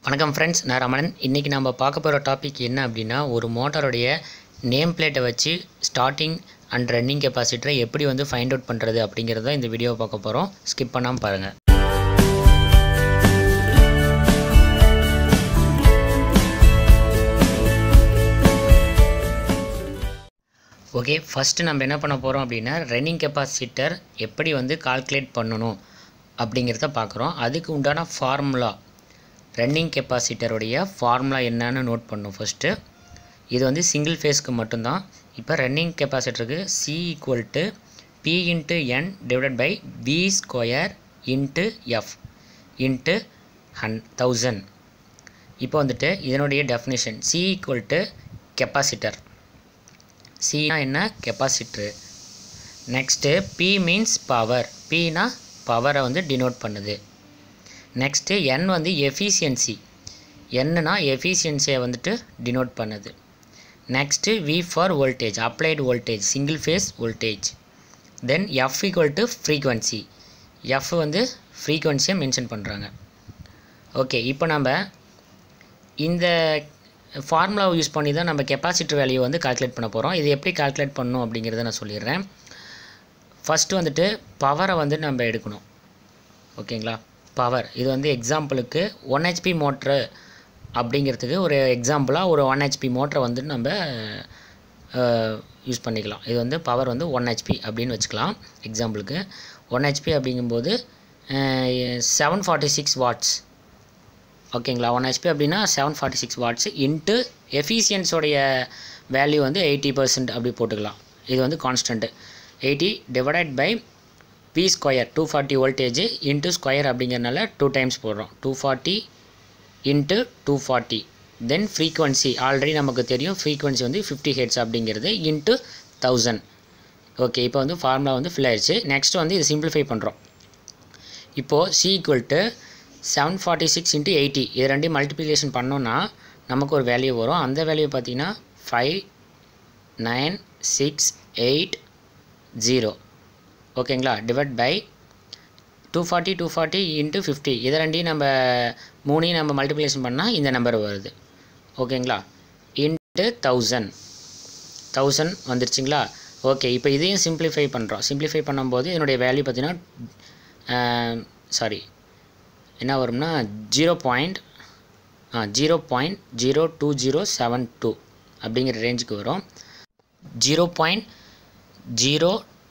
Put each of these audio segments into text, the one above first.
வணக்கம் ஃப்ரெண்ட்ஸ் நான் ரமணன் இன்றைக்கி நம்ம பார்க்க போகிற டாபிக் என்ன அப்படின்னா ஒரு மோட்டாருடைய நேம் பிளேட்டை வச்சு ஸ்டார்டிங் அண்ட் ரன்னிங் கெப்பாசிட்டரை எப்படி வந்து ஃபைண்ட் அவுட் பண்ணுறது அப்படிங்கிறத இந்த வீடியோ பார்க்க போகிறோம் ஸ்கிப் பண்ணாமல் பாருங்கள் ஓகே ஃபஸ்ட்டு நம்ம என்ன பண்ண போகிறோம் அப்படின்னா ரன்னிங் கெப்பாசிட்டர் எப்படி வந்து கால்குலேட் பண்ணணும் அப்படிங்கிறத பார்க்குறோம் அதுக்கு உண்டான ஃபார்முலா ரன்னிங் கெப்பாசிட்டருடைய ஃபார்முலா என்னன்னு நோட் பண்ணும் ஃபஸ்ட்டு இது வந்து சிங்கிள் ஃபேஸ்க்கு மட்டும்தான் இப்போ ரன்னிங் கெப்பாசிட்டருக்கு C equal to P into N divided by V square into F into ஹன் தௌசண்ட் இப்போ வந்துட்டு இதனுடைய definition C equal to capacitor சினா என்ன capacitor next P means power பினா பவரை வந்து டினோட் பண்ணுது நெக்ஸ்ட்டு என் வந்து எஃபிஷியன்சி என்னன்னா எஃபிஷியன்சியை வந்துட்டு டினோட் பண்ணுது next V for voltage applied voltage single phase voltage then F equal to frequency F வந்து ஃப்ரீக்வன்சியை மென்ஷன் பண்ணுறாங்க ஓகே இப்போ நம்ம இந்த ஃபார்முலாவை யூஸ் பண்ணி தான் நம்ம கெப்பாசிட்டர் வேல்யூ வந்து கால்குலேட் பண்ண போகிறோம் இது எப்படி கால்குலேட் பண்ணணும் அப்படிங்கிறத நான் சொல்லிடுறேன் ஃபஸ்ட்டு வந்துட்டு பவரை வந்து நம்ம எடுக்கணும் ஓகேங்களா பவர் இது வந்து எக்ஸாம்பிளுக்கு ஒன் ஹெச்பி மோட்ரு அப்படிங்கிறதுக்கு ஒரு எக்ஸாம்பிளாக ஒரு ஒன் ஹெச்பி மோட்டரை வந்து நம்ம யூஸ் பண்ணிக்கலாம் இது வந்து பவர் வந்து ஒன் ஹெச்பி அப்படின்னு வச்சுக்கலாம் எக்ஸாம்பிளுக்கு ஒன் ஹெச்பி அப்படிங்கும்போது செவன் ஃபார்ட்டி சிக்ஸ் வாட்ஸ் ஓகேங்களா ஒன் ஹெச்பி அப்படின்னா seven forty six watts into எஃபிஷியன்ஸோடைய வேல்யூ வந்து எயிட்டி பர்சன்ட் அப்படி போட்டுக்கலாம் இது வந்து constant eighty divided by P square two forty voltage into square அப்படிங்கிறனால டூ டைம்ஸ் போடுறோம் two forty into two forty then frequency already நமக்கு தெரியும் ஃப்ரீக்வன்சி வந்து ஃபிஃப்டி ஹெட்ஸ் அப்படிங்கிறது இன்ட்டு தௌசண்ட் ஓகே இப்போ வந்து ஃபார்முலா வந்து ஃபில் ஆயிடுச்சு நெக்ஸ்ட் வந்து இது சிம்பிளிஃபை பண்ணுறோம் இப்போது C equal to seven forty six into eighty இது ரெண்டையும் மல்டிப்ளிகேஷன் பண்ணோன்னா நமக்கு ஒரு வேல்யூ வரும் அந்த வேல்யூ பார்த்தீங்கன்னா five nine six eight zero ஓகேங்களா divide by two forty two forty into fifty இதை ரெண்டையும் நம்ம மூணையும் நம்ம மல்டிப்ளிகேஷன் பண்ணால் இந்த நம்பர் வருது ஓகேங்களா இன்ட்டு தௌசண்ட் தௌசண்ட் வந்துருச்சுங்களா ஓகே இப்போ இதையும் சிம்பிளிஃபை பண்ணுறோம் சிம்பிளிஃபை பண்ணும்போது இதனுடைய வேல்யூ பார்த்தீங்கன்னா சாரி என்ன வரும்னா zero point zero point zero two zero seven two அப்படிங்கிற ரேஞ்சுக்கு வரும் zero point zero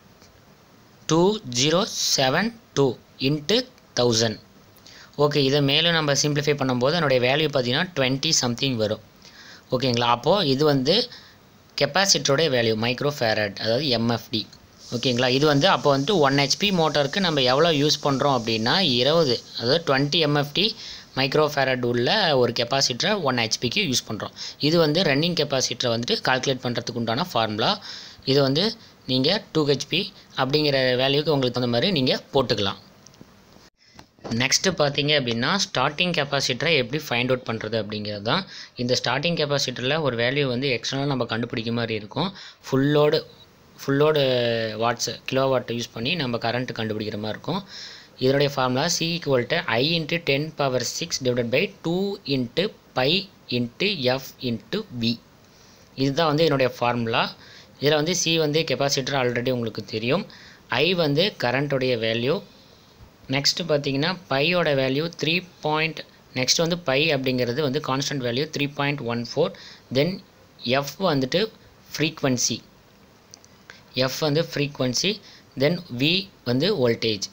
two zero seven two into thousand okay இதை மேலும் நம்ம சிம்பிளிஃபை பண்ணும்போது அதனுடைய வேல்யூ பார்த்தீங்கன்னா டுவெண்ட்டி சம்திங் வரும் ஓகேங்களா அப்போது இது வந்து கெப்பாசிட்டருடைய வேல்யூ மைக்ரோ ஃபேரட் அதாவது எம்எஃப்டி ஓகேங்களா இது வந்து அப்போ வந்துட்டு ஒன் ஹெச்பி மோட்டருக்கு நம்ம எவ்வளோ யூஸ் பண்ணுறோம் அப்படின்னா இருபது அதாவது டுவெண்ட்டி எம்எஃப்டி மைக்ரோ ஃபேரட் உள்ள ஒரு கெப்பாசிட்டரை ஒன் ஹெச்பிக்கு யூஸ் பண்ணுறோம் இது வந்து ரன்னிங் கெப்பாசிட்டரை வந்துட்டு கால்குலேட் பண்ணுறதுக்கு உண்டான ஃபார்முலா இது வந்து நீங்கள் டூ ஹெச்பி அப்படிங்கிற வேல்யூக்கு உங்களுக்கு தகுந்த மாதிரி நீங்கள் போட்டுக்கலாம் நெக்ஸ்ட்டு பார்த்தீங்க அப்படின்னா ஸ்டார்டிங் கெப்பாசிட்டரை எப்படி ஃபைண்ட் அவுட் பண்ணுறது அப்படிங்கிறது தான் இந்த ஸ்டார்டிங் கெப்பாசிட்டரில் ஒரு வேல்யூ வந்து எக்ஸ்டர்னலாக நம்ம கண்டுபிடிக்க மாதிரி இருக்கும் ஃபுல்லோடு ஃபுல்லோடு வாட்ஸ் கிலோ வாட்டை யூஸ் பண்ணி நம்ம கரண்ட்டு கண்டுபிடிக்கிற மாதிரி இருக்கும் இதனுடைய formula C equal to I into ten power six divide by two into pi into F into V இதுதான் வந்து என்னுடைய ஃபார்முலா இதில் வந்து சி வந்து கெப்பாசிட்டர் ஆல்ரெடி உங்களுக்கு தெரியும் ஐ வந்து கரண்ட்டுடைய வேல்யூ நெக்ஸ்ட்டு பார்த்தீங்கன்னா பையோட வேல்யூ த்ரீ பாயிண்ட் நெக்ஸ்ட் வந்து பை அப்படிங்கிறது வந்து constant value three point one four then F வந்துட்டு ஃப்ரீக்வன்சி எஃப் வந்து ஃப்ரீக்வன்சி தென் வி வந்து வோல்டேஜ்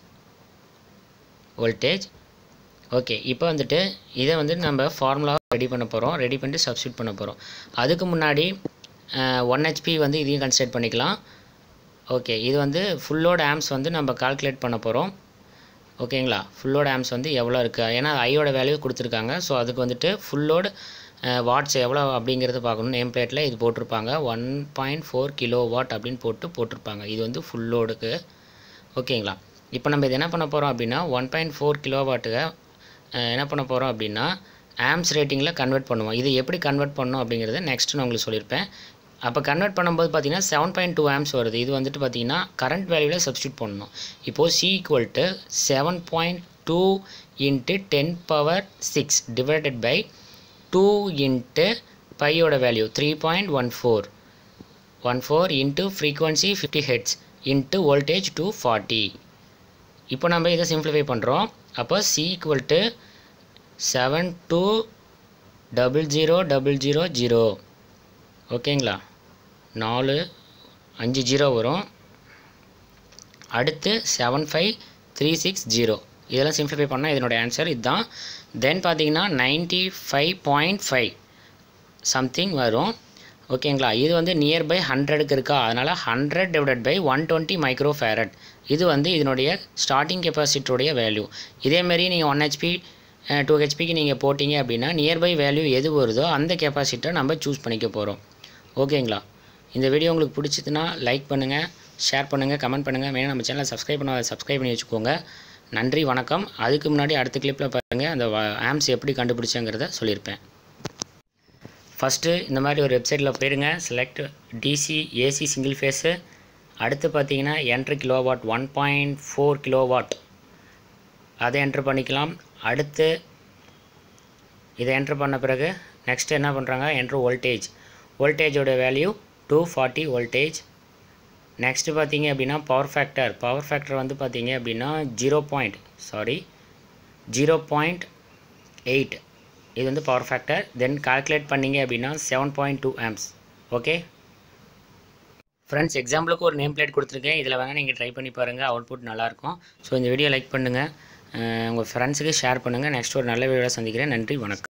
வோல்டேஜ் ஓகே இப்போ வந்துட்டு இதை வந்து நம்ம ஃபார்முலா ரெடி பண்ண போகிறோம் ரெடி பண்ணிட்டு சப்ஸ்டியூட் பண்ண போகிறோம் அதுக்கு முன்னாடி ஒன் ஹெச்பி வந்து இதையும் கன்சிடர் பண்ணிக்கலாம் ஓகே இது வந்து ஃபுல்லோட ஆம்ஸ் வந்து நம்ம கால்குலேட் பண்ண போகிறோம் ஓகேங்களா ஃபுல்லோட ஆம்ஸ் வந்து எவ்வளோ இருக்குது ஏன்னா ஐயோட வேல்யூ கொடுத்துருக்காங்க ஸோ அதுக்கு வந்துட்டு ஃபுல்லோடு வாட்ஸ் எவ்வளோ அப்படிங்கிறத பார்க்கணும் நேம் பிளேட்டில் இது போட்டிருப்பாங்க one point four kilo watt அப்படின்னு போட்டு போட்டிருப்பாங்க இது வந்து ஃபுல்லோடுக்கு ஓகேங்களா இப்போ நம்ம இது என்ன பண்ண போகிறோம் அப்படின்னா ஒன் பாயிண்ட் ஃபோர் கிலோ வாட்டுக்கு என்ன பண்ண போகிறோம் அப்படின்னா ஆம்ஸ் ரேட்டிங்கில் கன்வெர்ட் பண்ணுவோம் இது எப்படி கன்வெர்ட் பண்ணணும் அப்படிங்கிறத நெக்ஸ்ட் நான் உங்களுக்கு சொல்லியிருப்பேன் அப்போ கன்வெர்ட் பண்ணும்போது பார்த்தீங்கன்னா செவன் பாயிண்ட் டூ ஆம்ஸ் வருது இது வந்துட்டு பார்த்தீங்கன்னா கரண்ட் வேல்யூவில் சப்ஸ்டியூட் பண்ணணும் இப்போது C equal to seven point two into ten power six divided by two into பையோட value three point one four one four into frequency fifty hertz into voltage two forty இப்போ நம்ம இதை simplify பண்ணுறோம் அப்போ C equal to seven two double zero double zero zero ஓகேங்களா நாலு அஞ்சு zero வரும் அடுத்து seven five three six zero இதெல்லாம் சிம்பிளிஃபை பண்ணால் இதனோட ஆன்சர் இதுதான் தென் பார்த்தீங்கன்னா ninety five point five something வரும் ஓகேங்களா இது வந்து நியர்பை ஹண்ட்ரடுக்கு இருக்கா அதனால் hundred divided by one twenty micro farad இது வந்து இதனுடைய ஸ்டார்டிங் கெப்பாசிட்டியோடைய வேல்யூ இதேமாரி நீங்கள் ஒன் ஹெச்பி டூ ஹெச்பிக்கு நீங்கள் போட்டிங்க அப்படின்னா நியர்பை வேல்யூ எது வருதோ அந்த கெப்பாசிட்டரை நம்ம சூஸ் பண்ணிக்க போகிறோம் ஓகேங்களா இந்த வீடியோ உங்களுக்கு பிடிச்சதுன்னா லைக் பண்ணுங்கள் ஷேர் பண்ணுங்கள் கமெண்ட் பண்ணுங்கள் வேணும் நம்ம சேனலை சப்ஸ்கிரைப் பண்ணாத சப்ஸ்கிரைப் பண்ணி வச்சுக்கோங்க நன்றி வணக்கம் அதுக்கு முன்னாடி அடுத்த கிளிப்பில் பாருங்கள் அந்த ஆம்ஸ் எப்படி கண்டுபிடிச்சங்கிறத சொல்லியிருப்பேன் ஃபஸ்ட்டு இந்த மாதிரி ஒரு வெப்சைட்டில் போயிருங்க select DC AC single phase அடுத்து பார்த்தீங்கன்னா enter kilowatt one point four kilowatt அதை என்ட்ரு பண்ணிக்கலாம் அடுத்து இதை என்ட்ரு பண்ண பிறகு நெக்ஸ்ட் என்ன பண்ணுறாங்க என்ட்ரு வோல்டேஜ் வோல்டேஜோட value two forty voltage next பார்த்தீங்க அப்படின்னா பவர் ஃபேக்டர் பவர் ஃபேக்டர் வந்து பார்த்தீங்க அப்படின்னா zero point sorry zero point eight இது வந்து பவர் ஃபேக்டர் தென் கால்குலேட் பண்ணிங்க அப்படின்னா seven point two amps okay friends எக்ஸாம்பிளுக்கு ஒரு நேம் பிளேட் கொடுத்துருக்கேன் இதில் வேணால் நீங்கள் ட்ரை பண்ணி பாருங்கள் அவுட்புட் நல்லாயிருக்கும் ஸோ இந்த வீடியோ லைக் பண்ணுங்கள் உங்கள் ஃப்ரெண்ட்ஸுக்கு ஷேர் பண்ணுங்கள் நெக்ஸ்ட் ஒரு நல்ல வீடியோவில் சந்திக்கிறேன் நன்றி வணக்கம்